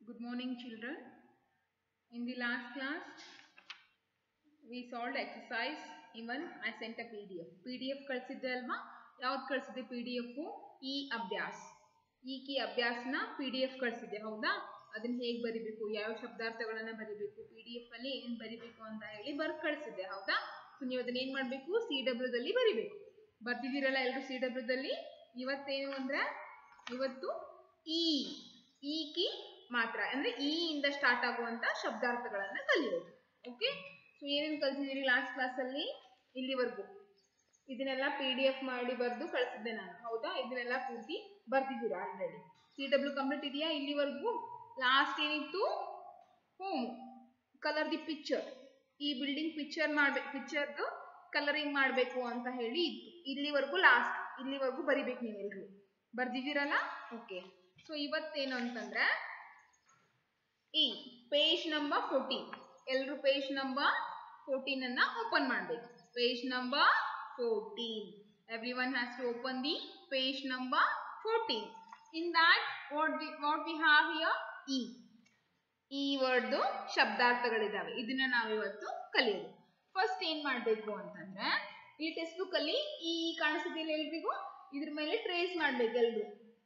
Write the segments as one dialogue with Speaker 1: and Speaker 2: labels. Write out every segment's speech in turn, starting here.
Speaker 1: Good morning, children. In the last class, we solved exercise. Even I sent a PDF. PDF ಕಳಿಸಿದ್ದೆ ಅಲ್ವಾ ಯಾವ್ದು ಕಳಿಸಿದ್ದೆ P D F ಇ ಅಭ್ಯಾಸ್ ಈ ಕಿ ಅಭ್ಯಾಸನ ಪಿ ಡಿ ಎಫ್ ಕಳಿಸಿದ್ದೆ ಹೌದಾ ಅದನ್ನ ಹೇಗೆ ಬರಿಬೇಕು ಯಾವ ಶಬ್ದಾರ್ಥಗಳನ್ನ ಬರಿಬೇಕು ಪಿ ಡಿ ಎಫ್ ಅಲ್ಲಿ ಏನ್ ಬರಿಬೇಕು ಅಂತ ಹೇಳಿ ಬರ್ದ್ ಕಳಿಸಿದ್ದೆ ಹೌದಾ ಸೊ ನೀವು ಅದನ್ನ ಏನ್ ಮಾಡ್ಬೇಕು ಸಿ ಡಬ್ಲ್ಯೂ ದಲ್ಲಿ ಬರಿಬೇಕು ಬರ್ತಿದ್ದೀರಲ್ಲ ಎಲ್ಲರೂ ಸಿ ಡಬ್ಲ್ಯೂ ದಲ್ಲಿ ಇವತ್ತೇನು ಅಂದ್ರೆ ಇವತ್ತು ಈ ಈ ಕಿ ಮಾತ್ರ ಅಂದ್ರೆ ಈ ಇಂದ ಸ್ಟಾರ್ಟ್ ಆಗುವಂತ ಶಬ್ದಾರ್ಥಗಳನ್ನ ಕಲಿಯೋದು ಓಕೆ ಸೊ ಏನೇನು ಕಲ್ಸಿದ್ದೀರಿ ಲಾಸ್ಟ್ ಕ್ಲಾಸಲ್ಲಿ ಇಲ್ಲಿವರೆಗೂ ಇದನ್ನೆಲ್ಲ ಪಿ ಡಿ ಎಫ್ ಮಾಡಿ ಬರೆದು ಕಳಿಸಿದ್ದೆ ನಾನು ಹೌದಾ ಇದನ್ನೆಲ್ಲ ಪೂರ್ತಿ ಬರ್ತಿದ್ದೀರಾ ಆಲ್ರೆಡಿ ಸಿ ಡಬ್ಲ್ಯೂ ಕಂಪ್ಲೀಟ್ ಇದೆಯಾ ಇಲ್ಲಿವರೆಗೂ ಲಾಸ್ಟ್ ಏನಿತ್ತು ಹೋಮ್ ಕಲರ್ ದಿ ಪಿಕ್ಚರ್ ಈ ಬಿಲ್ಡಿಂಗ್ ಪಿಕ್ಚರ್ ಮಾಡ್ಬೇಕು ಪಿಕ್ಚರ್ದು ಕಲರಿಂಗ್ ಮಾಡಬೇಕು ಅಂತ ಹೇಳಿ ಇತ್ತು ಇಲ್ಲಿವರೆಗೂ ಲಾಸ್ಟ್ ಇಲ್ಲಿವರೆಗೂ ಬರಿಬೇಕು ನೀವೆಲ್ಲರೂ ಬರ್ದಿದ್ದೀರಲ್ಲ ಓಕೆ ಸೊ ಇವತ್ತೇನು ಅಂತಂದ್ರೆ ಈ ಪೇಜ್ ನಂಬರ್ ಫೋರ್ಟೀನ್ ಎಲ್ಲರೂ ಪೇಜ್ ನಂಬರ್ ಫೋರ್ಟೀನ್ ಅನ್ನ ಓಪನ್ ಮಾಡಬೇಕು page number fourteen everyone has to open the page number fourteen in that what we what we have here ಇ ಈ ವರ್ಡ್ದು ಶಬ್ದಾರ್ಥಗಳಿದಾವೆ ಇದನ್ನ ನಾವಿವತ್ತು ಕಲಿಯೋದು ಫಸ್ಟ್ ಏನ್ ಮಾಡ್ಬೇಕು ಅಂತಂದ್ರೆ ಈ ಟೆಕ್ಸ್ಟ್ ಬುಕ್ ಅಲ್ಲಿ ಈ ಕಾಣಿಸ್ತಿದೆಯಲ್ಲ ಎಲ್ರಿಗೂ ಇದ್ರ ಮೇಲೆ ಟ್ರೇಸ್ ಮಾಡ್ಬೇಕು ಎಲ್ರು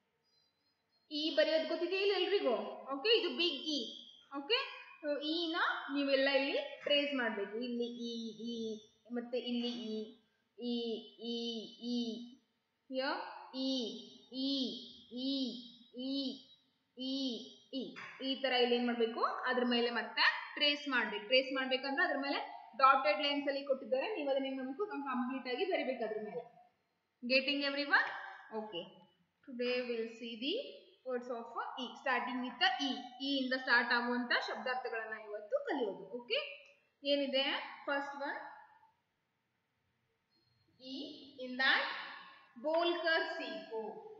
Speaker 1: ಈ ಬರೆಯೋದು ಗೊತ್ತಿದೆಯಲ್ಲ ಎಲ್ರಿಗೂ ಓಕೆ ಇದು ಬಿಗ್ ಇ ಓಕೆ ಈನ ನೀವೆಲ್ಲ ಇಲ್ಲಿ ಟ್ರೇಸ್ ಮಾಡಬೇಕು ಇಲ್ಲಿ ಈ ಈ ಮತ್ತೆ ಇಲ್ಲಿ ಈ ಈ ಈ ಈ ಯ ಈ ಈ ಈ ಈ ಈ ಈ ಈ ತರ ಇಲ್ಲಿ ಏನ್ ಮಾಡ್ಬೇಕು ಅದ್ರ ಮೇಲೆ ಮತ್ತೆ ಟ್ರೇಸ್ ಮಾಡ್ಬೇಕು ಟ್ರೇಸ್ ಮಾಡ್ಬೇಕಂದ್ರೆ ಅದ್ರ ಮೇಲೆ ಡಾಟೆಡ್ ಲೈನ್ಸ್ ಅಲ್ಲಿ ಕೊಟ್ಟಿದ್ದಾರೆ ನೀವು ಅದನ್ನ ಏನ್ ಮಾಡ್ಬೇಕು ಕಂಪ್ಲೀಟ್ ಆಗಿ ಬರಿಬೇಕು ಅದ್ರ ಮೇಲೆ getting everyone okay today will see the words of E starting with E E ಇಂದ ಸ್ಟಾರ್ಟ್ ಆಗುವಂತ ಶಬ್ದಾರ್ಥಗಳನ್ನ ಇವತ್ತು ಕಲಿಯೋದು ಓಕೆ ಏನಿದೆ first one E in that Bolkar Seekho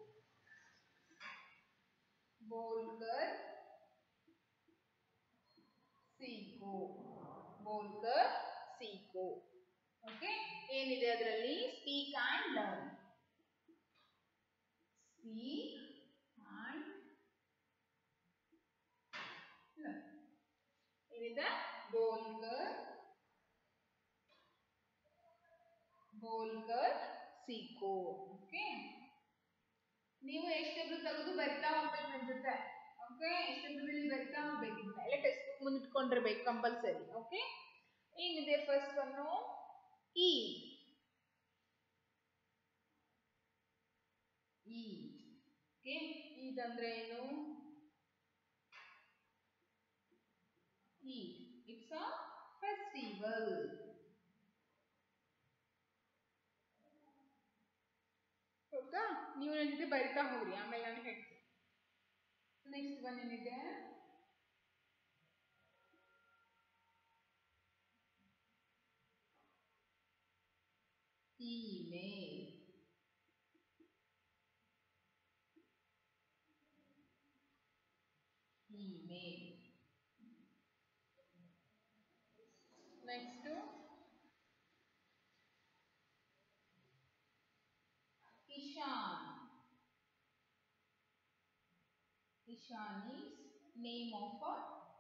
Speaker 1: Bolkar Seekho Bolkar Seekho okay ಏನಿದೆ ಅದರಲ್ಲಿ speak and learn speak and ಏನಿದೆ ಬೋಲ್ಕರ್ ಬೋಲ್ಕರ್ ಸೀಕೋ ಓಕೆ ನೀವು ಎಷ್ಟೆಬ್ರು ತೆಗೆದು ಬರಿತಾ ಹೋಗ್ಬೇಕು ನನ್ನ ಜೊತೆ ಓಕೆ ಎಷ್ಟೆಬ್ರಲ್ಲಿ ಬರಿತಾ ಹೋಗ್ಬೇಕು ಎಲ್ಲ ಟೆಕ್ಸ್ಟ್ ಬುಕ್ ಮುಂದಿಟ್ಕೊಂಡಿರ್ಬೇಕು ಕಂಪಲ್ಸರಿ ಓಕೆ ಏನಿದೆ ಫಸ್ಟ್ ಒನ್ನು ಈ ಈ ಓಕೆ ಇದಂದ್ರೆ ಏನು ಈ ಇಟ್ಸ್ ಅ ಫೆಸ್ಟಿವಲ್ ಹೌದಾ ನೀವು ನನ್ನ ಜೊತೆ ಬರಿತಾ ಹೋಗ್ರಿ ಆಮೇಲೆ ನಾನು ಹೇಳ್ತೀನಿ ನೆಕ್ಸ್ಟ್ ಒನ್ ಏನಿದೆ email email next Ishan. Ishan is name of a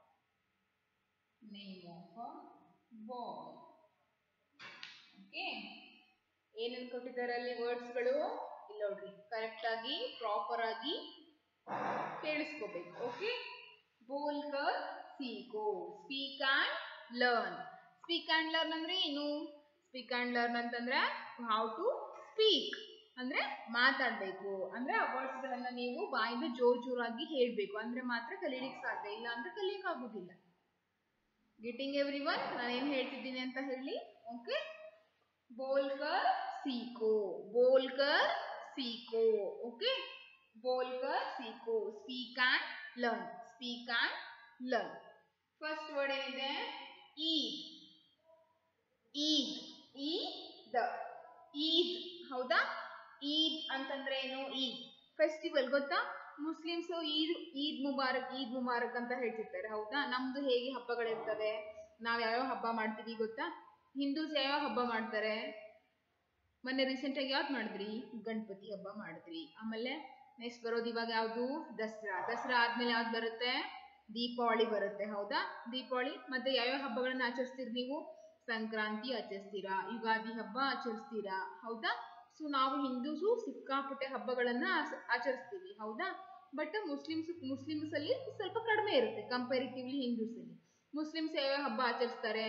Speaker 1: name of a boy. Okay ಏನೇನು ಕೊಟ್ಟಿದ್ದಾರೆ ಅಲ್ಲಿ ವರ್ಡ್ಸ್ಗಳು ಇಲ್ಲ ನೋಡ್ರಿ ಕರೆಕ್ಟ್ ಆಗಿ ಪ್ರಾಪರ್ ಆಗಿ ಕೇಳಿಸ್ಕೋಬೇಕು okay Bolkar Seekho speak and learn speak and learn ಅಂದ್ರೆ ಏನು ಸ್ಪೀಕ್ ಅಂಡ್ ಲರ್ನ್ ಅಂತಂದ್ರೆ ಹೌ ಟು ಸ್ಪೀಕ್ ಅಂದ್ರೆ ಮಾತಾಡ್ಬೇಕು ಅಂದ್ರೆ ಆ ವರ್ಡ್ಸ್ ಗಳನ್ನ ನೀವು ಬಾಯಿಂದ ಜೋರ್ ಜೋರಾಗಿ ಹೇಳ್ಬೇಕು ಅಂದ್ರೆ ಮಾತ್ರ ಕಲೀಲಿಕ್ಕೆ ಸಾಧ್ಯ ಇಲ್ಲ ಅಂದ್ರೆ ಕಲಿಯಕ್ ಆಗುದಿಲ್ಲ ಗೆಟಿಂಗ್ ಎವ್ರಿ ಒನ್ ನಾನೇನ್ ಹೇಳ್ತಿದ್ದೀನಿ ಅಂತ ಹೇಳಿ okay Bolkar Seekho Bolkar Seekho okay Bolkar Seekho speak and learn speak and learn first word ಏನಿದೆ ಈದ್ ಈದ್ ಈ ದ ಈದ್ ಹೌದಾ ಈದ್ ಅಂತಂದ್ರೆ ಏನು ಈದ್ ಫೆಸ್ಟಿವಲ್ ಗೊತ್ತಾ ಮುಸ್ಲಿಮ್ಸ್ ಈದ್ ಈದ್ ಮುಬಾರಕ್ ಈದ್ ಮುಬಾರಕ್ ಅಂತ ಹೇಳ್ತಿರ್ತಾರೆ ಹೌದಾ ನಮ್ದು ಹೇಗೆ ಹಬ್ಬಗಳಿರ್ತವೆ ನಾವ್ ಯಾವ್ಯಾವ ಹಬ್ಬ ಮಾಡ್ತೀವಿ ಗೊತ್ತಾ ಹಿಂದೂಸ್ ಯಾವ್ಯಾವ ಹಬ್ಬ ಮಾಡ್ತಾರೆ ಮೊನ್ನೆ ರೀಸೆಂಟ್ ಆಗಿ ಯಾವ್ದು ಮಾಡಿದ್ರಿ ಗಣಪತಿ ಹಬ್ಬ ಮಾಡಿದ್ರಿ ಆಮೇಲೆ ನೆಕ್ಸ್ಟ್ ಬರೋದು ಇವಾಗ ಯಾವುದು ದಸರಾ ದಸರಾ ಆದ್ಮೇಲೆ ಯಾವ್ದು ಬರುತ್ತೆ ದೀಪಾವಳಿ ಬರುತ್ತೆ ಹೌದಾ ದೀಪಾವಳಿ ಮತ್ತೆ ಯಾವ್ಯಾವ ಹಬ್ಬಗಳನ್ನ ಆಚರಿಸ್ತೀರಿ ನೀವು ಸಂಕ್ರಾಂತಿ ಆಚರಿಸ್ತೀರಾ ಯುಗಾದಿ ಹಬ್ಬ ಆಚರಿಸ್ತೀರಾ ಹೌದಾ ಸೊ ನಾವು ಹಿಂದೂಸು ಸಿಕ್ಕಾಪಟ್ಟೆ ಹಬ್ಬಗಳನ್ನ ಆಚ- ಆಚರಿಸ್ತೀವಿ ಹೌದಾ ಬಟ್ ಮುಸ್ಲಿಮ್ಸ್ ಮುಸ್ಲಿಮ್ಸ್ ಅಲ್ಲಿ ಸ್ವಲ್ಪ ಕಡಿಮೆ ಇರುತ್ತೆ ಕಂಪೇರಿಟಿವ್ಲಿ ಹಿಂದೂಸ್ ಅಲ್ಲಿ ಮುಸ್ಲಿಮ್ಸ್ ಯಾವ್ಯಾವ ಹಬ್ಬ ಆಚರಿಸ್ತಾರೆ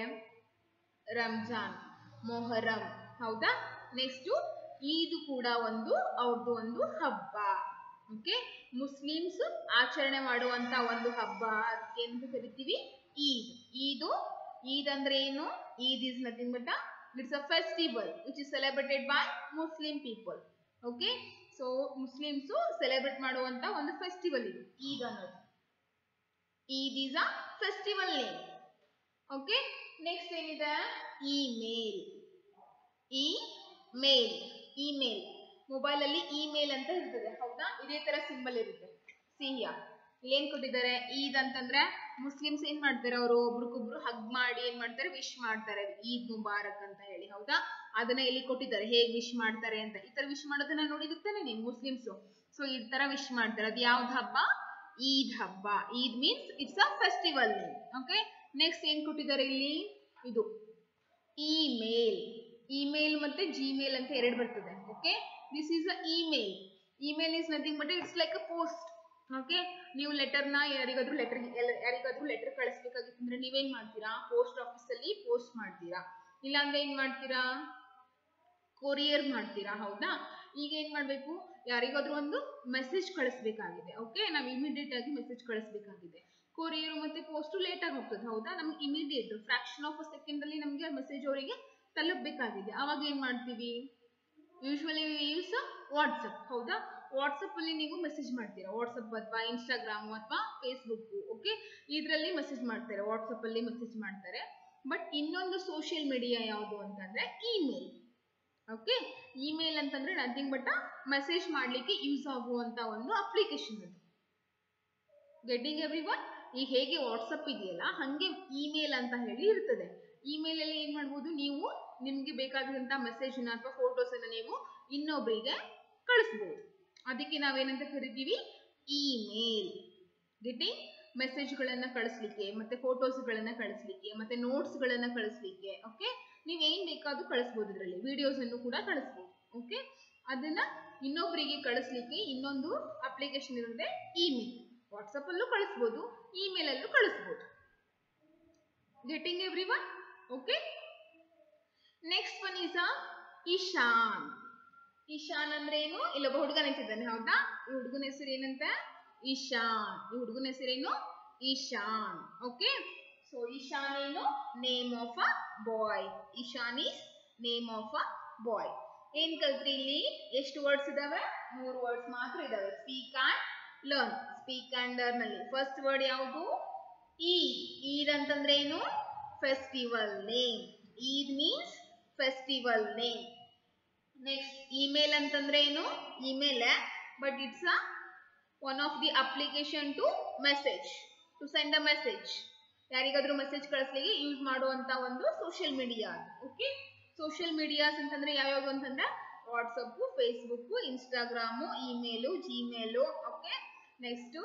Speaker 1: ರಂಜಾನ್ ಮೊಹರಂ ಹೌದಾ ನೆಕ್ಸ್ಟ್ ಈದ್ ಕೂಡ ಒಂದು ಅವ್ರದ್ದು ಒಂದು ಹಬ್ಬ ಓಕೆ ಮುಸ್ಲಿಮ್ಸ್ ಆಚರಣೆ ಮಾಡುವಂತ ಒಂದು ಹಬ್ಬ ಅದಕ್ಕೆ ಎಂದು ಕರಿತೀವಿ ಈದ್ ಈದು ಈದ್ ಅಂದ್ರೆ ಏನು Eid is nothing but it's a festival which is celebrated by Muslim people okay so Muslims celebrate ಮಾಡುವಂತ ಒಂದು ಫೆಸ್ಟಿವಲ್ ಇದು ಈದ್ ಅನ್ನೋದು Eid is a festival name okay next ಏನಿದೆ email email email mobile ಅಲ್ಲಿ ಇಮೇಲ್ ಅಂತ ಇರ್ತದೆ ಹೌದಾ ಇದೇ ತರ ಸಿಂಬಲ್ ಇರುತ್ತೆ ಸಿಹಿಯ ಏನ್ ಕೊಟ್ಟಿದ್ದಾರೆ ಈದ್ ಅಂತಂದ್ರೆ ಮುಸ್ಲಿಮ್ಸ್ ಏನ್ ಮಾಡ್ತಾರೆ ಅವರು ಒಬ್ರಿಗೊಬ್ರು ಹಗ್ ಮಾಡಿ ಏನ್ ಮಾಡ್ತಾರೆ ವಿಶ್ ಮಾಡ್ತಾರೆ ಈದ್ ಮುಬಾರಕ್ ಅಂತ ಹೇಳಿ ಹೌದಾ ಅದನ್ನ ಇಲ್ಲಿ ಕೊಟ್ಟಿದ್ದಾರೆ ಹೇಗ್ ವಿಶ್ ಮಾಡ್ತಾರೆ ಅಂತ ಈ ತರ ವಿಶ್ ಮಾಡೋದನ್ನ ನೋಡಿದಿರ್ತಾನೆ ನೀನ್ ಮುಸ್ಲಿಮ್ಸ್ ಸೊ ಈ ತರ ವಿಶ್ ಮಾಡ್ತಾರೆ ಅದು ಯಾವ್ದು ಹಬ್ಬ ಈದ್ ಹಬ್ಬ Eid means it's a festival name okay next ಏನ್ ಕೊಟ್ಟಿದ್ದಾರೆ ಇಲ್ಲಿ ಇದು ಇಮೇಲ್ ಇಮೇಲ್ ಮತ್ತೆ ಜಿಮೇಲ್ ಅಂತ ಎರಡು ಬರ್ತದೆ okay this is a email email is nothing but it's like a post okay ನೀವು ಲೆಟರ್ನ ಯಾರಿಗಾದ್ರೂ ಲೆಟರ್ ಯಾರಿಗಾದ್ರೂ ಲೆಟರ್ ಕಳಿಸ್ಬೇಕಾಗಿತ್ತು ಅಂದ್ರೆ ನೀವೇನ್ ಮಾಡ್ತೀರಾ ಪೋಸ್ಟ್ ಆಫೀಸ್ ಅಲ್ಲಿ ಪೋಸ್ಟ್ ಮಾಡ್ತೀರಾ ಇಲ್ಲಾಂದ್ರೆ ಏನ್ ಮಾಡ್ತೀರಾ ಕೊರಿಯರ್ ಮಾಡ್ತೀರಾ ಹೌದಾ ಈಗ ಏನ್ ಮಾಡ್ಬೇಕು ಯಾರಿಗಾದ್ರೂ ಒಂದು ಮೆಸೇಜ್ ಕಳಿಸ್ಬೇಕಾಗಿದೆ ಓಕೆ ನಾವು ಇಮಿಡಿಯೇಟ್ ಆಗಿ ಮೆಸೇಜ್ ಕಳಿಸ್ಬೇಕಾಗಿದೆ ಕೊರಿಯರ್ ಮತ್ತೆ ಪೋಸ್ಟ್ ಲೇಟ್ ಆಗಿ ಹೋಗ್ತದೆ ಹೌದಾ ನಮ್ಗೆ immediate fraction of a second ಅಲ್ಲಿ ನಮಗೆ ಮೆಸೇಜ್ ಅವರಿಗೆ ತಲುಪಬೇಕಾಗಿದೆ ಅವಾಗ ಏನ್ ಮಾಡ್ತೀವಿ ಯೂಶ್ವಲಿ ಯೂಸ್ ವಾಟ್ಸಪ್ ಹೌದಾ ವಾಟ್ಸಪ್ ಅಲ್ಲಿ ನೀವು ಮೆಸೇಜ್ ಮಾಡ್ತೀರಾ ವಾಟ್ಸಪ್ ಅಥವಾ ಇನ್ಸ್ಟಾಗ್ರಾಮ್ ಅಥವಾ ಫೇಸ್ಬುಕ್ ಓಕೆ ಇದರಲ್ಲಿ ಮೆಸೇಜ್ ಮಾಡ್ತಾರೆ ವಾಟ್ಸಪ್ ಅಲ್ಲಿ ಮೆಸೇಜ್ ಮಾಡ್ತಾರೆ ಬಟ್ ಇನ್ನೊಂದು ಸೋಷಿಯಲ್ ಮೀಡಿಯಾ ಯಾವುದು ಅಂತಂದ್ರೆ ಇಮೇಲ್ ಓಕೆ ಇಮೇಲ್ ಅಂತಂದ್ರೆ ನಥಿಂಗ್ ಬಟ್ ಮೆಸೇಜ್ ಮಾಡ್ಲಿಕ್ಕೆ ಯೂಸ್ ಆಗುವಂತ ಒಂದು ಅಪ್ಲಿಕೇಶನ್ ಅದು ಗೆಟಿಂಗ್ ಎವ್ರಿ ಒನ್ ಈಗ ಹೇಗೆ ವಾಟ್ಸಪ್ ಇದೆಯಲ್ಲ ಹಂಗೆ ಇಮೇಲ್ ಅಂತ ಹೇಳಿ ಇರ್ತದೆ ಇಮೇಲ್ ಅಲ್ಲಿ ಏನ್ ಮಾಡ್ಬೋದು ನೀವು ನಿಮ್ಗೆ ಬೇಕಾದಂತ ಮೆಸೇಜ್ ಅಥವಾ ಫೋಟೋಸ್ ಅನ್ನ ನೀವು ಇನ್ನೊಬ್ಬರಿಗೆ ಕಳಿಸ್ಬೋದು ಅದಕ್ಕೆ ನಾವೇನಂತ ಕರಿತೀವಿ ಇಮೇಲ್ ಗೆಟಿಂಗ್ ಮೆಸೇಜ್ಗಳನ್ನ ಕಳಿಸ್ಲಿಕ್ಕೆ ಮತ್ತೆ ಫೋಟೋಸ್ಗಳನ್ನ ಕಳಿಸ್ಲಿಕ್ಕೆ ಮತ್ತೆ ನೋಟ್ಸ್ಗಳನ್ನ ಕಳಿಸ್ಲಿಕ್ಕೆ ಓಕೆ ನೀವ್ ಏನ್ ಬೇಕಾದ್ರೂ ಕಳಿಸ್ಬೋದು ಇದರಲ್ಲಿ ವಿಡಿಯೋಸ್ ಅನ್ನು ಕೂಡ ಕಳಿಸ್ಬೋದು ಓಕೆ ಅದನ್ನ ಇನ್ನೊಬ್ಬರಿಗೆ ಕಳಿಸ್ಲಿಕ್ಕೆ ಇನ್ನೊಂದು ಅಪ್ಲಿಕೇಶನ್ ಇರುತ್ತೆ ಇಮೇಲ್ ವಾಟ್ಸಪ್ ಅಲ್ಲೂ ಕಳಿಸ್ಬೋದು ಇಮೇಲ್ ಅಲ್ಲೂ ಕಳಿಸ್ಬೋದು getting everyone okay next one is a Ishan Ishan ಅಂದ್ರೆ ಏನು ಇಲ್ಲೊಬ್ಬ ಹುಡುಗ ನಿಂತಿದ್ದಾನೆ ಹೌದಾ ಈ ಹುಡುಗನ ಹೆಸರು ಏನಂತ ಇಶಾನ್ ಈ ಹುಡುಗನ ಹೆಸರೇನು ಇಶಾನ್ ಓಕೆ ಸೊ ಇಶಾನ್ ಏನು name of a boy Ishan is name of a boy ಏನ್ ಕಲ್ತ್ರಿ ಇಲ್ಲಿ ಎಷ್ಟು ವರ್ಡ್ಸ್ ಇದಾವೆ ಮೂರು ವರ್ಡ್ಸ್ ಮಾತ್ರ ಇದಾವೆ speak and learn speak and learn ಅಲ್ಲಿ ಫಸ್ಟ್ ವರ್ಡ್ ಯಾವುದು ಈದ್ ಈದ್ ಅಂತಂದ್ರೆ ಏನು festival name Eid means festival name next email ಅಂತಂದ್ರೆ ಏನು email but it's a one of the application to message to send a message ಯಾರಿಗಾದ್ರೂ ಮೆಸೇಜ್ ಕಳಿಸ್ಲಿಕ್ಕೆ ಯೂಸ್ ಮಾಡುವಂತ ಒಂದು social media okay social medias ಅಂತಂದ್ರೆ ಯಾವ್ಯಾವು ಅಂತಂದ್ರೆ WhatsApp Facebook Instagram email Gmail okay next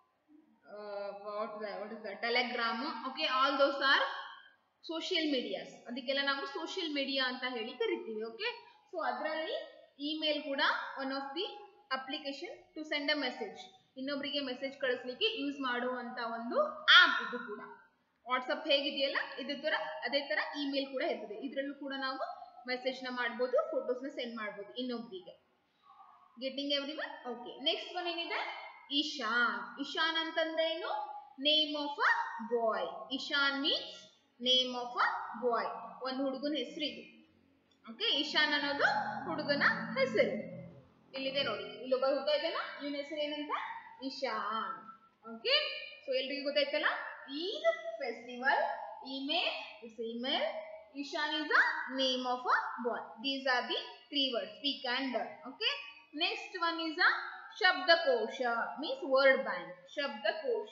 Speaker 1: what what is the Telegram okay all those are social medias ಅದಕ್ಕೆಲ್ಲ ನಾವು social media ಅಂತ ಹೇಳಿ ಕರಿತೀವಿ ಓಕೆ ಸೊ ಅದರಲ್ಲಿ ಇಮೇಲ್ ಕೂಡ one of the application to send a message ಇನ್ನೊಬ್ಬರಿಗೆ message ಕಳಿಸ್ಲಿಕ್ಕೆ use ಮಾಡುವಂತ ಒಂದು ಆಪ್ ಇದು ಕೂಡ ವಾಟ್ಸಪ್ ಹೇಗಿದೆಯಲ್ಲ ಇದೇ ತರ ಅದೇ ತರ ಇಮೇಲ್ ಕೂಡ ಇರ್ತದೆ ಇದರಲ್ಲೂ ಕೂಡ ನಾವು ಮೆಸೇಜ್ ನ ಮಾಡ್ಬೋದು ಫೋಟೋಸ್ ನ ಸೆಂಡ್ ಮಾಡ್ಬೋದು ಇನ್ನೊಬ್ಬರಿಗೆ getting everyone okay next one ಏನಿದೆ ಇಶಾನ್ ಇಶಾನ್ ಅಂತಂದ್ರೆ ಏನು name of a boy Ishan means name of a boy ಒಂದು ಹುಡುಗನ ಹೆಸರು ಇದು ಓಕೆ ಇಶಾನ್ ಅನ್ನೋದು ಹುಡುಗನ ಹೆಸರು ಇಲ್ಲಿದೆ ನೋಡಿ ಇಲ್ಲೊಬ್ಬ ಹುಡುಗ ಇದ್ದಾನ ಇವನ ಹೆಸರು ಏನಂತ ಇಶಾನ್ ಓಕೆ ಸೊ ಎಲ್ರಿಗೂ ಗೊತ್ತಾಯ್ತಲ್ಲ Eid festival email it's email Ishan is a name of a boy these are the three word speak and learn okay next one is a ಶಬ್ದಕೋಶ ಮೀನ್ಸ್ ವರ್ಡ್ ಬ್ಯಾಂಕ್ ಶಬ್ದಕೋಶ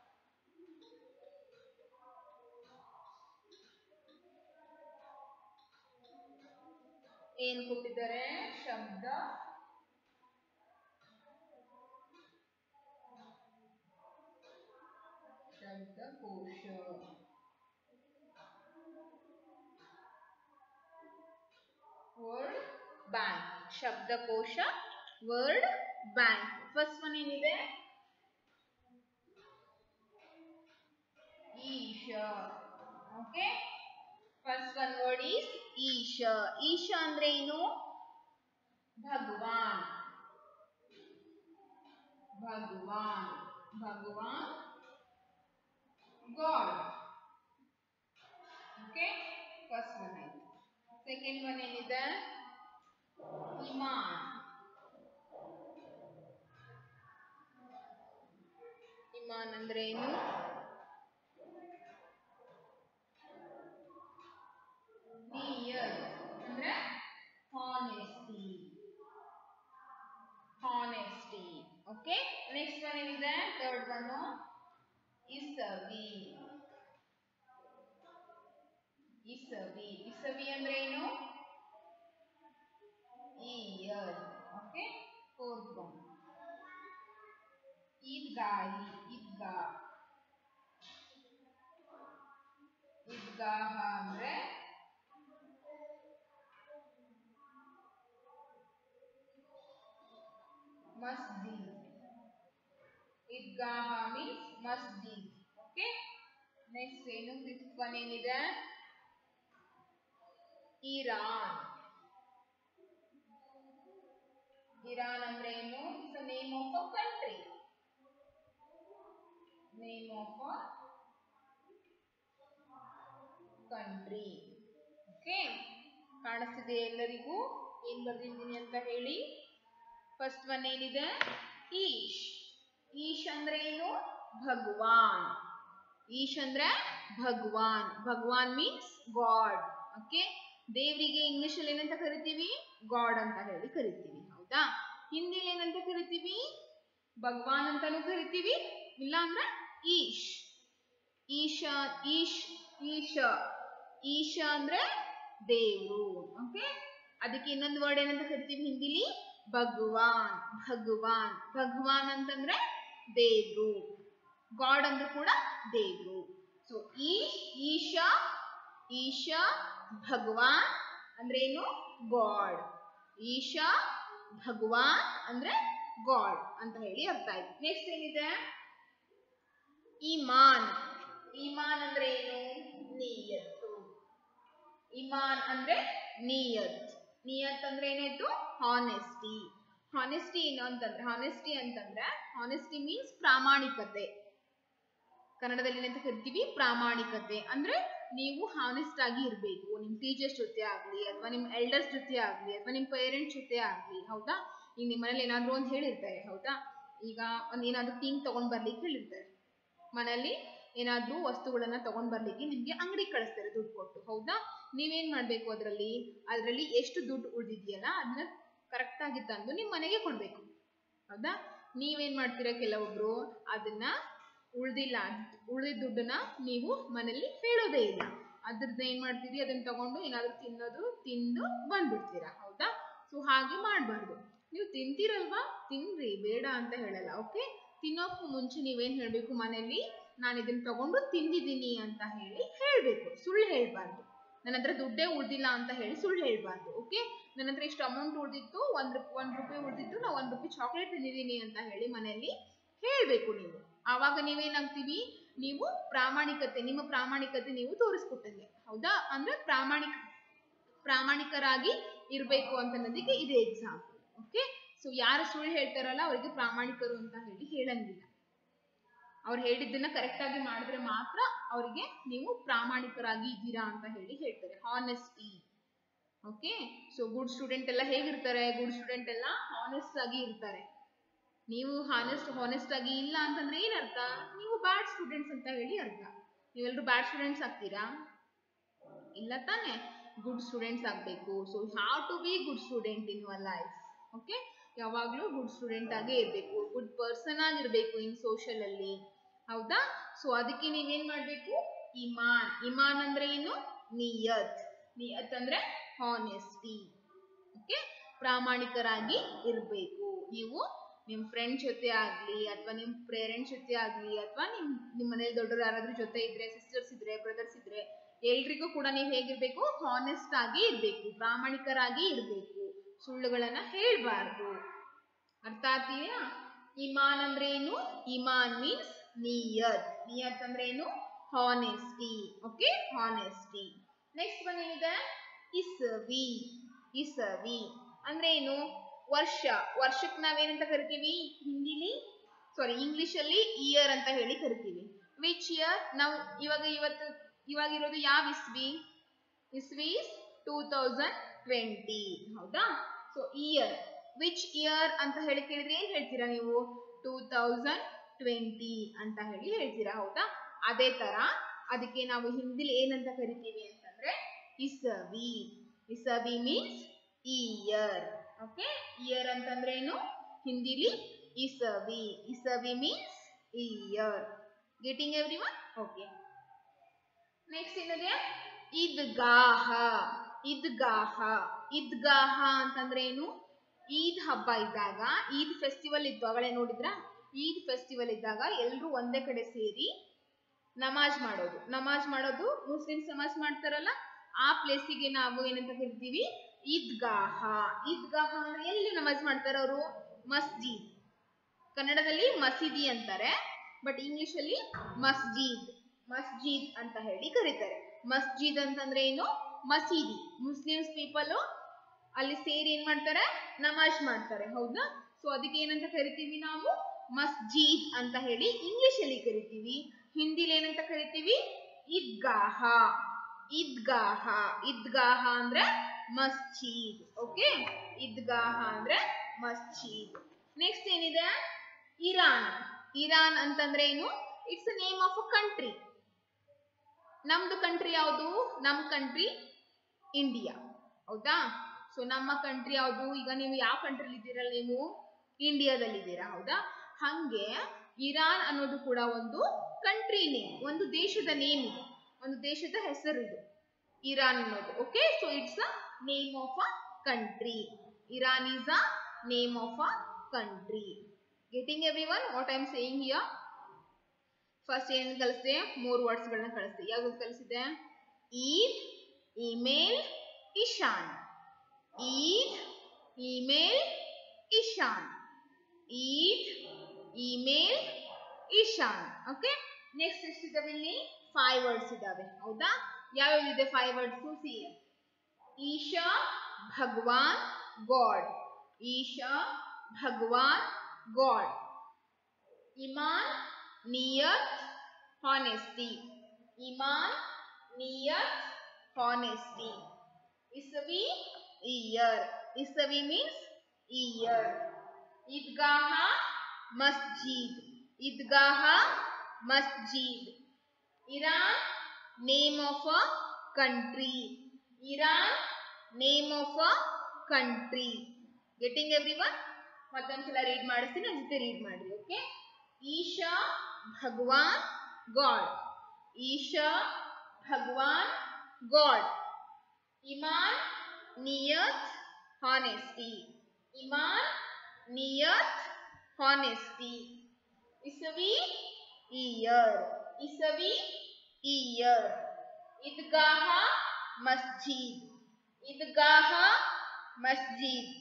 Speaker 1: ಏನ್ ಕೊಟ್ಟಿದ್ದಾರೆ ಶಬ್ದ ಶಬ್ದಕೋಶ ವರ್ಡ್ ಬ್ಯಾಂಕ್ ಶಬ್ದಕೋಶ ವರ್ಡ್ ಬ್ಯಾಂಕ್ ಫಸ್ಟ್ ಒನ್ ಏನಿದೆ ಈಶ okay first one word is ಈಶ ಈಶ ಅಂದ್ರೆ ಏನು ಭಗವಾನ್ ಭಗವಾನ್ ಭಗವಾನ್ ಗಾಡ್ ಓಕೆ ಫಸ್ಟ್ ಒನ್ ಆಯ್ತು ಸೆಕೆಂಡ್ ಒನ್ ಏನಿದೆ ಇಮಾನ್ ಇಮಾನ್ ಅಂದ್ರೆ ಏನು ನಿಯರ್ ಅಂದ್ರೆ honesty honesty okay next one ಏನಿದೆ ಥರ್ಡ್ ಒನ್ ಇಸವಿ ಇಸವಿ ಇಸವಿ ಅಂದ್ರೆ ಏನು ಇಯರ್ ಓಕೆ ಫೋರ್ತ್ ಒನ್ ಈದ್ಗಾಹಿ ಈದ್ಗಾ ಈದ್ಗಾಹ ಅಂದ್ರೆ ಮಸ್ಜಿದ್ ಈದ್ಗಾಹ ಮೀನ್ಸ್ ಮಸ್ಜಿದ್ ಓಕೆ ನೆಕ್ಸ್ಟ್ ಏನು ಫಿಫ್ತ್ ಒನ್ ಏನಿದೆ ಇರಾನ್ ಇರಾನ್ ಅಂದ್ರೆ ಏನು it's name of a country name of a country okay ಕಾಣಿಸ್ತಿದೆ ಎಲ್ಲರಿಗೂ ಏನ್ ಬರ್ದಿದ್ದೀನಿ ಅಂತ ಹೇಳಿ ಫಸ್ಟ್ ಒನ್ ಏನಿದೆ ಈಶ್ ಈಶ್ ಅಂದ್ರೆ ಏನು ಭಗವಾನ್ ಈಶ್ ಅಂದ್ರೆ ಭಗವಾನ್ ಭಗವಾನ್ ಮೀನ್ಸ್ ಗಾಡ್ ಓಕೆ ದೇವರಿಗೆ ಇಂಗ್ಲಿಷ್ ಅಲ್ಲಿ ಏನಂತ ಕರಿತೀವಿ ಗಾಡ್ ಅಂತ ಹೇಳಿ ಕರಿತೀವಿ ಹೌದಾ ಹಿಂದಿಲಿ ಏನಂತ ಕರಿತೀವಿ ಭಗವಾನ್ ಅಂತಾನು ಕರಿತೀವಿ ಇಲ್ಲ ಅಂದ್ರೆ ಈಶ್ ಈಶ ಈಶ್ ಈಶ ಈಶ ಅಂದ್ರೆ ದೇವರು ಓಕೆ ಅದಕ್ಕೆ ಇನ್ನೊಂದು ವರ್ಡ್ ಏನಂತ ಕರಿತೀವಿ ಹಿಂದಿಲಿ ಭಗವಾನ್ ಭಗವಾನ್ ಭಗವಾನ್ ಅಂತಂದ್ರೆ ದೇವ್ರು ಗಾಡ್ ಅಂದ್ರೆ ಕೂಡ ದೇವ್ರು ಸೊ ಈಶ್ ಈಶ ಈಶ ಭಗವಾನ್ ಅಂದ್ರೆ ಏನು ಗಾಡ್ ಈಶ ಭಗವಾನ್ ಅಂದ್ರೆ ಗಾಡ್ ಅಂತ ಹೇಳಿ ಅರ್ಥ ಆಯ್ತು ನೆಕ್ಸ್ಟ್ ಏನಿದೆ ಇಮಾನ್ ಇಮಾನ್ ಅಂದ್ರೆ ಏನು ನಿಯತ್ತು ಇಮಾನ್ ಅಂದ್ರೆ ನಿಯತ್ ನಿಯತ್ ಅಂದ್ರೆ ಏನಾಯ್ತು ಹಾನೆಸ್ಟಿ ಹಾನೆಸ್ಟಿ ಏನು ಅಂತಂದ್ರೆ ಹಾನೆಸ್ಟಿ ಅಂತಂದ್ರೆ ಹಾನೆಸ್ಟಿ ಮೀನ್ಸ್ ಪ್ರಾಮಾಣಿಕತೆ ಕನ್ನಡದಲ್ಲಿ ಏನಂತ ಕರಿತೀವಿ ಪ್ರಾಮಾಣಿಕತೆ ಅಂದ್ರೆ ನೀವು ಹಾನೆಸ್ಟ್ ಆಗಿ ಇರಬೇಕು ನಿಮ್ ಟೀಚರ್ಸ್ ಜೊತೆ ಆಗ್ಲಿ ಅಥವಾ ನಿಮ್ ಎಲ್ಡರ್ಸ್ ಜೊತೆ ಆಗ್ಲಿ ಅಥವಾ ನಿಮ್ ಪೇರೆಂಟ್ಸ್ ಜೊತೆ ಆಗ್ಲಿ ಹೌದಾ ಈಗ ನಿಮ್ಮ ಮನೇಲಿ ಏನಾದ್ರು ಒಂದು ಹೇಳಿರ್ತಾರೆ ಹೌದಾ ಈಗ ಒಂದ್ ಏನಾದ್ರು ಥಿಂಗ್ ತಗೊಂಡ್ ಬರ್ಲಿಕ್ಕೆ ಹೇಳಿರ್ತಾರೆ ಮನೆಯಲ್ಲಿ ಏನಾದ್ರೂ ವಸ್ತುಗಳನ್ನ ತಗೊಂಡ್ ಬರ್ಲಿಕ್ಕೆ ನಿಮ್ಗೆ ಅಂಗಡಿ ಕಳಿಸ್ತಾರೆ ದುಡ್ಡು ಕೊಟ್ಟು ಹೌದಾ ನೀವೇನ್ ಮಾಡ್ಬೇಕು ಅದರಲ್ಲಿ ಅದರಲ್ಲಿ ಎಷ್ಟು ದುಡ್ಡು ಉಳಿದಿದೆಯಲ್ಲ ಅದನ್ನ ಕರೆಕ್ಟ್ ಆಗಿ ತಂದು ನಿಮ್ ಮನೆಗೆ ಕೊಡ್ಬೇಕು ಹೌದಾ ನೀವೇನ್ ಮಾಡ್ತೀರಾ ಕೆಲವೊಬ್ರು ಅದನ್ನ ಉಳ್ದಿಲ್ಲ ಉಳಿದ ದುಡ್ಡನ್ನ ನೀವು ಮನೇಲಿ ಹೇಳೋದೇ ಇಲ್ಲ ಅದ್ರದ್ದು ಏನ್ ಮಾಡ್ತೀರಿ ಅದನ್ನ ತಗೊಂಡು ಏನಾದ್ರು ತಿನ್ನೋದು ತಿಂದು ಬಂದ್ಬಿಡ್ತೀರಾ ಹೌದಾ ಸೊ ಹಾಗೆ ಮಾಡಬಾರ್ದು ನೀವು ತಿಂತೀರಲ್ವಾ ತಿನ್ರಿ ಬೇಡ ಅಂತ ಹೇಳಲ್ಲ ಓಕೆ ತಿನ್ನೋಕ್ಕೂ ಮುಂಚೆ ನೀವೇನ್ ಹೇಳ್ಬೇಕು ಮನೇಲಿ ನಾನು ಇದನ್ನ ತಗೊಂಡು ತಿಂದಿದ್ದೀನಿ ಅಂತ ಹೇಳಿ ಹೇಳ್ಬೇಕು ಸುಳ್ಳು ಹೇಳ್ಬಾರ್ದು ನನ್ನ ಹತ್ರ ದುಡ್ಡೇ ಉಳ್ದಿಲ್ಲ ಅಂತ ಹೇಳಿ ಸುಳ್ಳು ಹೇಳ್ಬಾರ್ದು ಓಕೆ ನನ್ನ ಹತ್ರ ಇಷ್ಟು ಅಮೌಂಟ್ ಉಳ್ದಿತ್ತು ಒಂದ್ ರೂಪ್ ಒಂದ್ ರೂಪಾಯಿ ಉಳ್ದಿತ್ತು ನಾ ಒಂದ್ ರೂಪಾಯಿ ಚಾಕ್ಲೇಟ್ ತಿಂದಿದ್ದೀನಿ ಅಂತ ಹೇಳಿ ಮನೆಯಲ್ಲಿ ಹೇಳ್ಬೇಕು ನೀವು ಆವಾಗ ನೀವೇನಾಗ್ತೀವಿ ನೀವು ಪ್ರಾಮಾಣಿಕತೆ ನಿಮ್ಮ ಪ್ರಾಮಾಣಿಕತೆ ನೀವು ತೋರಿಸ್ಕೊಟ್ಟಂಗೆ ಹೌದಾ ಅಂದ್ರೆ ಪ್ರಾಮಾಣಿಕ ಪ್ರಾಮಾಣಿಕರಾಗಿ ಇರಬೇಕು ಅಂತ ಅನ್ನೋದಕ್ಕೆ ಇದೆ ಎಕ್ಸಾಂಪಲ್ ಓಕೆ ಸೊ ಯಾರು ಸುಳ್ಳು ಹೇಳ್ತಾರಲ್ಲ ಅವರಿಗೆ ಪ್ರಾಮಾಣಿಕರು ಅಂತ ಹೇಳಿ ಹೇಳಂಗಿಲ್ಲ ಅವ್ರು ಹೇಳಿದ್ದನ್ನ ಕರೆಕ್ಟ್ ಆಗಿ ಮಾಡಿದ್ರೆ ಮಾತ್ರ ಅವರಿಗೆ ನೀವು ಪ್ರಾಮಾಣಿಕರಾಗಿ ಇದ್ದೀರಾ ಅಂತ ಹೇಳಿ ಹೇಳ್ತಾರೆ honesty okay so good student ಎಲ್ಲ ಹೇಗಿರ್ತಾರೆ ಗುಡ್ ಸ್ಟೂಡೆಂಟ್ ಎಲ್ಲ ಹಾನೆಸ್ಟ್ ಆಗಿ ಇರ್ತಾರೆ ನೀವು ಹಾನೆಸ್ಟ್ ಹಾನೆಸ್ಟ್ ಆಗಿ ಇಲ್ಲ ಅಂತಂದ್ರೆ ಏನರ್ಥ ನೀವು ಬ್ಯಾಡ್ ಸ್ಟೂಡೆಂಟ್ಸ್ ಅಂತ ಹೇಳಿ ಅರ್ಥ ನೀವೆಲ್ಲರೂ ಬ್ಯಾಡ್ ಸ್ಟೂಡೆಂಟ್ಸ್ ಆಗ್ತೀರಾ ಇಲ್ಲ ತಾನೆ ಗುಡ್ ಸ್ಟೂಡೆಂಟ್ಸ್ ಆಗಬೇಕು so have to be good student in your life okay ಯಾವಾಗಲೂ ಗುಡ್ ಸ್ಟೂಡೆಂಟ್ ಆಗೇ ಇರಬೇಕು ಗುಡ್ ಪರ್ಸನ್ ಆಗಿರಬೇಕು ಇನ್ ಸೋಷಲ್ ಅಲ್ಲಿ ಹೌದಾ ಸೊ ಅದಕ್ಕೆ ನೀವೇನ್ ಮಾಡಬೇಕು ಇಮಾನ್ ಇಮಾನ್ ಅಂದ್ರೆ ಏನು ನಿಯತ್ ನಿಯತ್ ಅಂದ್ರೆ ಹಾನೆಸ್ಟಿ ಓಕೆ ಪ್ರಾಮಾಣಿಕರಾಗಿ ಇರಬೇಕು ನೀವು ನಿಮ್ಮ ಫ್ರೆಂಡ್ ಜೊತೆ ಆಗಲಿ ಅಥವಾ ನಿಮ್ಮ ಪೇರೆಂಟ್ಸ್ ಜೊತೆ ಆಗಲಿ ಅಥವಾ ನಿಮ್ಮ ನಿಮ್ಮ ಮನೇಲಿ ದೊಡ್ಡವರು ಯಾರಾದ್ರೂ ಜೊತೆ ಇದ್ರೆ ಸಿಸ್ಟರ್ಸ್ ಇದ್ರೆ ಬ್ರದರ್ಸ್ ಇದ್ರೆ ಎಲ್ರಿಗೂ ಕೂಡ ನೀವು ಹೇಗಿರ್ಬೇಕು ಹಾನೆಸ್ಟ್ ಆಗಿ ಇರಬೇಕು ಪ್ರಾಮಾಣಿಕರಾಗಿ ಇರಬೇಕು ಸುಳ್ಳುಗಳನ್ನ ಹೇಳ್ಬಾರ್ದು ಅರ್ಥ ಆಗ್ತೀಯಾ ಇಮಾನ್ ಅಂದ್ರೆ ಏನು ಇಮಾನ್ ಮೀನ್ಸ್ ನಿಯತ್ ನಿಯತ್ ಅಂದ್ರೆ ಏನು honesty okay honesty next one ಏನಿದೆ ಇಸವಿ ಇಸವಿ ಅಂದ್ರೆ ಏನು ವರ್ಷ ವರ್ಷಕ್ಕೆ ನಾವೇನಂತ ಕರಿತೀವಿ ಹಿಂದಿಲಿ ಸಾರಿ ಇಂಗ್ಲಿಷ್ ಅಲ್ಲಿ ಇಯರ್ ಅಂತ ಹೇಳಿ ಕರಿತೀವಿ ವಿಚ್ ಇಯರ್ ನಾವು ಇವಾಗ ಇವತ್ತು ಇವಾಗ ಇರೋದು ಯಾವ ಇಸ್ವಿ ಇಸ್ವಿ ಟೂ ತೌಸಂಡ್ ಟ್ವೆಂಟಿ ಹೌದಾ ಸೊ ಇಯರ್ ವಿಚ್ ಇಯರ್ ಅಂತ ಹೇಳಿ ಕೇಳಿದ್ರೆ ಏನ್ ಹೇಳ್ತೀರಾ ನೀವು ಟೂ ತೌಸಂಡ್ ಟ್ವೆಂಟಿ ಅಂತ ಹೇಳಿ ಹೇಳ್ತೀರಾ ಹೌದಾ ಅದೇ ತರ ಅದಕ್ಕೆ ನಾವು ಹಿಂದಿಲಿ ಏನಂತ ಕರಿತೀವಿ ಅಂತಂದ್ರೆ ಇಸವಿ ಇಸವಿ ಮೀನ್ಸ್ ಇಯರ್ ಓಕೆ ಇಯರ್ ಅಂತಂದ್ರೆ ಏನು ಹಿಂದಿಲಿ ಇಸವಿ ಇಸವಿ means year getting everyone okay next ಏನಿದೆ ಈದ್ಗಾಹ ಈದ್ಗಾಹ ಈದ್ಗಾಹ ಅಂತಂದ್ರೆ ಏನು ಈದ್ ಹಬ್ಬ ಇದ್ದಾಗ ಈದ್ ಫೆಸ್ಟಿವಲ್ ಇತ್ತು ಅಗಳೇ ನೋಡಿದ್ರ ಈದ್ ಫೆಸ್ಟಿವಲ್ ಇದ್ದಾಗ ಎಲ್ಲರೂ ಒಂದೇ ಕಡೆ ಸೇರಿ ನಮಾಜ್ ಮಾಡೋದು ನಮಾಜ್ ಮಾಡೋದು ಮುಸ್ಲಿಮ್ಸ್ ನಮಾಜ್ ಮಾಡ್ತಾರಲ್ಲ ಆ ಪ್ಲೇಸಿಗೆ ನಾವು ಏನಂತ ಕರಿತೀವಿ ಈದ್ಗಾಹ ಈದ್ಗಾಹ ಅಂದ್ರೆ ಎಲ್ಲಿ ನಮಾಜ್ ಮಾಡ್ತಾರೆ ಅವರು ಮಸ್ಜಿದ್ ಕನ್ನಡದಲ್ಲಿ ಮಸೀದಿ ಅಂತಾರೆ ಬಟ್ ಇಂಗ್ಲಿಷ್ ಅಲ್ಲಿ ಮಸ್ಜಿದ್ ಮಸ್ಜಿದ್ ಅಂತ ಹೇಳಿ ಕರೀತಾರೆ ಮಸ್ಜಿದ್ ಅಂತಂದ್ರೆ ಏನು ಮಸೀದಿ ಮುಸ್ಲಿಮ್ಸ್ ಪೀಪಲ್ ಅಲ್ಲಿ ಸೇರಿ ಏನ್ ಮಾಡ್ತಾರೆ ನಮಾಜ್ ಮಾಡ್ತಾರೆ ಹೌದಾ ಸೊ ಅದಕ್ಕೆ ಏನಂತ ಕರಿತೀವಿ ನಾವು ಮಸ್ಜಿದ್ ಅಂತ ಹೇಳಿ ಇಂಗ್ಲಿಷ್ ಅಲ್ಲಿ ಕರಿತೀವಿ ಹಿಂದಿಲಿ ಏನಂತ ಕರಿತೀವಿ ಈದ್ಗಾಹ ಈದ್ಗಾಹ ಈದ್ಗಾಹ ಅಂದ್ರೆ ಮಸ್ಜಿದ್ ಓಕೆ ಈದ್ಗಾಹ ಅಂದ್ರೆ ಮಸ್ಜಿದ್ ನೆಕ್ಸ್ಟ್ ಏನಿದೆ ಇರಾನ್ ಇರಾನ್ ಅಂತಂದ್ರೆ ಏನು it's name of a country ನಮ್ದು ಕಂಟ್ರಿ ಯಾವುದು ನಮ್ ಕಂಟ್ರಿ ಇಂಡಿಯಾ ಹೌದಾ ಸೊ ನಮ್ಮ ಕಂಟ್ರಿ ಯಾವುದು ಈಗ ನೀವು ಯಾವ ಕಂಟ್ರಿಲಿ ಇದ್ದೀರಲ್ಲ ನೀವು ಇಂಡಿಯಾದಲ್ಲಿ ಇದ್ದೀರಾ ಹೌದಾ ಹಂಗೆ ಇರಾನ್ ಅನ್ನೋದು ಕೂಡ ಒಂದು ಕಂಟ್ರಿ ನೇಮ್ ಒಂದು ದೇಶದ ನೇಮ್ ಇದು ಒಂದು ದೇಶದ ಹೆಸರು ಇದು ಇರಾನ್ ಅನ್ನೋದು okay so it's a name of a country Iran is a name of a country getting everyone what I am saying here first ಏನ್ ಕಲಿಸಿದೆ ಮೂರು ವರ್ಡ್ಸ್ಗಳನ್ನ ಕಳಿಸಿದೆ ಯಾವ್ದು ಕಲಿಸಿದೆ Eid email Ishan Eid email Ishan Eid email Ishan okay next ಎಷ್ಟಿದಾವೆ ಇಲ್ಲಿ ಫೈವ್ ವರ್ಡ್ಸ್ ಇದಾವೆ ಹೌದಾ ಯಾವ್ಯಾವ ಇದೆ ಫೈವ್ ವರ್ಡ್ಸ್ ಸಿ ಈಶಾ ಭಗವಾನ್ ಗಾಡ್ ಈಶಾ ಭಗವಾನ್ ಗಾಡ್ ಇಮಾನ್ ನಿಯತ್ ಹಾನೆಸ್ಟಿ ಇಮಾನ್ ನಿಯತ್ ಹಾನೆಸ್ಟಿ ಇಸವಿ ಇಯರ್ ಇಸವಿ ಮೀನ್ಸ್ ಇಯರ್ ಈದ್ಗಾಹ ಮಸ್ಜಿದ್ ಈದ್ಗಾಹ ಮಸ್ಜಿದ್ Iran name of a country Iran name of a country getting everyone ಮತ್ತೊಂದ್ಸಲ ರೀಡ್ ಮಾಡಿಸ್ತೀನಿ ನನ್ನ ಜೊತೆ ರೀಡ್ ಮಾಡ್ರಿ ಓಕೆ ಈಶಾ ಭಗವಾನ್ ಗಾಡ್ ಈಶಾ ಭಗವಾನ್ ಗಾಡ್ ಇಮಾನ್ ನಿಯತ್ ಹಾನೆಸ್ಟಿ ಇಮಾನ್ ನಿಯತ್ ಹಾನೆಸ್ಟಿ ಇಸವಿ ಇಯರ್ ಇಸವಿ ಇಯರ್ ಈದ್ಗಾಹ ಮಸ್ಜಿದ್ ಈದ್ಗಾಹ ಮಸ್ಜಿದ್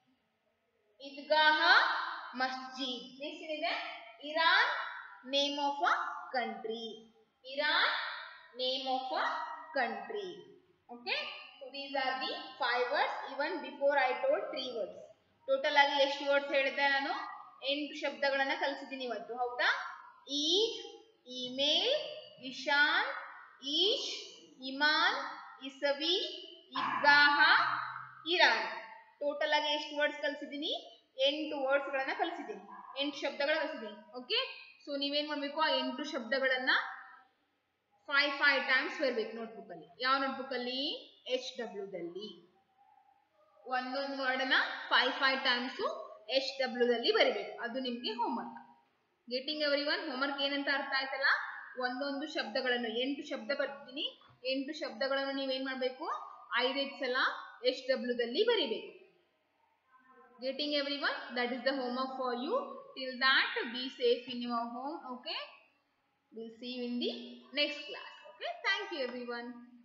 Speaker 1: ಈದ್ಗಾಹ ಮಸ್ಜಿದ್ ನೆಕ್ಸ್ಟ್ ಏನಿದೆ Iran name of a country Iran name of a country okay so these are the five words even before I told three words total ಆಗಿ ಎಷ್ಟು ವರ್ಡ್ಸ್ ಹೇಳಿದ್ದೆ ನಾನು ಎಂಟು ಶಬ್ದಗಳನ್ನ ಕಲಿಸಿದ್ದೀನಿ ಇವತ್ತು ಹೌದಾ ಈದ್ ಇಮೇಲ್ ಇಶಾನ್ ಈಶ್ ಇಮಾನ್ ಇಸವಿ ಇದ್ಗಾಹ ಇರಾನ್ ಟೋಟಲ್ ಆಗಿ ಎಷ್ಟು ವರ್ಡ್ಸ್ ಕಲಿಸಿದ್ದೀನಿ ಎಂಟು ವರ್ಡ್ಸ್ ಗಳನ್ನ ಕಲಿಸಿದ್ದೀನಿ ಎಂಟು ಶಬ್ದಗಳ ಕಲಿಸಿದ್ದೀನಿ ಓಕೆ ಸೊ ನೀವೇನ್ ಮಾಡ್ಬೇಕು ಆ ಎಂಟು ಶಬ್ದಗಳನ್ನ ಫೈವ್ ಫೈವ್ ಟೈಮ್ಸ್ ಬರಬೇಕು ನೋಟ್ಬುಕ್ ಅಲ್ಲಿ ಯಾವ ನೋಟ್ಬುಕ್ ಅಲ್ಲಿ ಎಚ್ ಡಬ್ಲ್ಯೂದಲ್ಲಿ ಒಂದೊಂದು ವರ್ಡ್ನ ಫೈವ್ ಫೈವ್ ಟೈಮ್ಸು ಎಚ್ ಡಬ್ಲ್ಯೂದಲ್ಲಿ ಬರಿಬೇಕು ಅದು ನಿಮಗೆ homework getting everyone homework ಏನಂತ ಅರ್ಥ ಆಯ್ತಲ್ಲ ಒಂದೊಂದು ಶಬ್ದಗಳನ್ನು ಎಂಟು ಶಬ್ದ ಬರ್ತೀನಿ ಎಂಟು ಶಬ್ದಗಳನ್ನು ನೀವೇನ್ ಮಾಡಬೇಕು ಐದೈದು ಸಲ ಎಚ್ ಡಬ್ಲ್ಯೂದಲ್ಲಿ ಬರಿಬೇಕು getting everyone that is the homework for you till that be safe in your home okay we'll see you in the next class okay thank you everyone